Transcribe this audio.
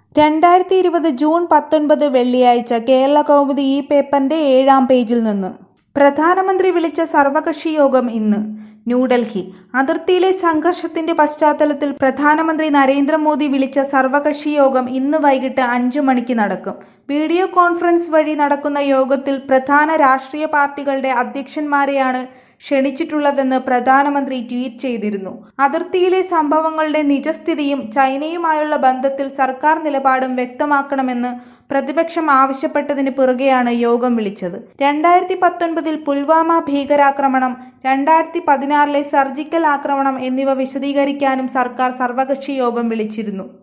രണ്ടായിരത്തി ഇരുപത് ജൂൺ പത്തൊൻപത് വെള്ളിയാഴ്ച കേരള കൗമുദി ഈ പേപ്പറിന്റെ ഏഴാം പേജിൽ നിന്ന് പ്രധാനമന്ത്രി വിളിച്ച സർവകക്ഷി യോഗം ഇന്ന് ന്യൂഡൽഹി അതിർത്തിയിലെ സംഘർഷത്തിന്റെ പശ്ചാത്തലത്തിൽ പ്രധാനമന്ത്രി നരേന്ദ്രമോദി വിളിച്ച സർവകക്ഷി യോഗം ഇന്ന് വൈകിട്ട് അഞ്ചു മണിക്ക് നടക്കും വീഡിയോ കോൺഫറൻസ് വഴി നടക്കുന്ന യോഗത്തിൽ പ്രധാന രാഷ്ട്രീയ പാർട്ടികളുടെ അധ്യക്ഷന്മാരെയാണ് ക്ഷണിച്ചിട്ടുള്ളതെന്ന് പ്രധാനമന്ത്രി ട്വീറ്റ് ചെയ്തിരുന്നു അതിർത്തിയിലെ സംഭവങ്ങളുടെ നിജസ്ഥിതിയും ചൈനയുമായുള്ള ബന്ധത്തിൽ സർക്കാർ നിലപാടും വ്യക്തമാക്കണമെന്ന് പ്രതിപക്ഷം ആവശ്യപ്പെട്ടതിന് പുറകെയാണ് യോഗം വിളിച്ചത് രണ്ടായിരത്തി പത്തൊൻപതിൽ പുൽവാമ ഭീകരാക്രമണം രണ്ടായിരത്തി പതിനാറിലെ സർജിക്കൽ ആക്രമണം എന്നിവ വിശദീകരിക്കാനും സർക്കാർ സർവകക്ഷി യോഗം വിളിച്ചിരുന്നു